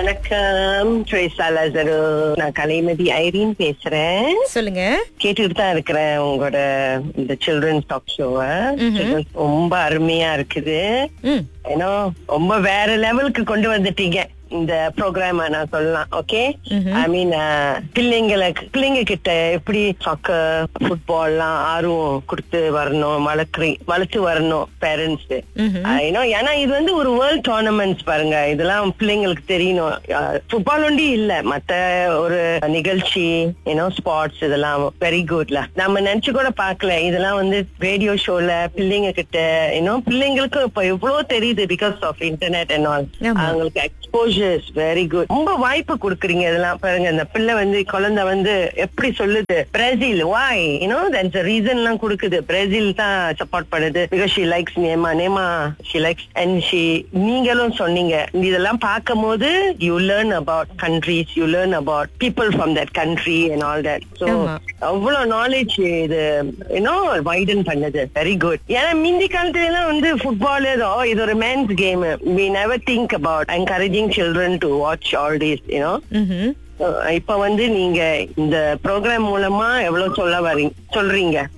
வணக்கம் ட்ரேசா லசரு நான் கலைமதி ஐரீன் பேசுறேன் சொல்லுங்க கேட்டுக்கிட்டு தான் இருக்கிறேன் உங்களோட இந்த சில்ட்ரன்ஸ் டாக் ஷோவை ரொம்ப அருமையா இருக்குது ம் ஏன்னா ரொம்ப வேற லெவலுக்கு கொண்டு வந்துட்டீங்க இந்த ப்ரோக்ராம நான் சொல்லலாம் ஓகே ஐ மீன் பிள்ளைங்களை பிள்ளைங்க கிட்ட எப்படி சாக்கர் ஃபுட்பால் எல்லாம் ஆர்வம் கொடுத்து வரணும் வளர்க்குறி வளர்த்து வரணும் பேரண்ட்ஸ் ஏன்னா ஏன்னா இது வந்து ஒரு வேர்ல்ட் டோர்னமெண்ட்ஸ் பாருங்க இதெல்லாம் பிள்ளைங்களுக்கு தெரியணும் ஃபுட்பால் ஒண்டி இல்ல மத்த ஒரு நிகழ்ச்சி ஏன்னோ ஸ்பாட்ஸ் இதெல்லாம் வெரி குட்ல நம்ம நினைச்சு கூட பார்க்கல இதெல்லாம் வந்து ரேடியோ ஷோல பிள்ளைங்க கிட்ட இன்னும் பிள்ளைங்களுக்கு இப்ப எவ்வளவு தெரியுது because of internet and all ஆமா. அவங்களுக்கு எக்ஸ்போஜர்ஸ் வெரி குட் ரொம்ப வாய்ப்பு கொடுக்குறீங்க இதெல்லாம் பாருங்க இந்த பிள்ளை வந்து குழந்தை வந்து எப்படி சொல்லுது Brazil why you know that's reason எல்லாம் கொடுக்குது பிரேசில் தான் சப்போர்ட் பண்ணுது because she likes Neymar Neymar she likes and she நீங்களும் சொன்னீங்க இதெல்லாம் பார்க்கும் போது you learn about countries you learn about people from that country and all that so ஆமா. அவ்வளவு நாலேஜ் இது யூனோ வைடன் பண்ணுது வெரி குட் ஏன்னா முந்தி காலத்துல எல்லாம் வந்து ஃபுட்பால் ஏதோ இது ஒரு man's game we never think about encouraging children to watch all these you know ம்ஹும். இப்ப வந்து நீங்க இந்த ப்ரோக்ராம் மூலமா எவ்வளவு சொல்ல வரீங்க சொல்றீங்க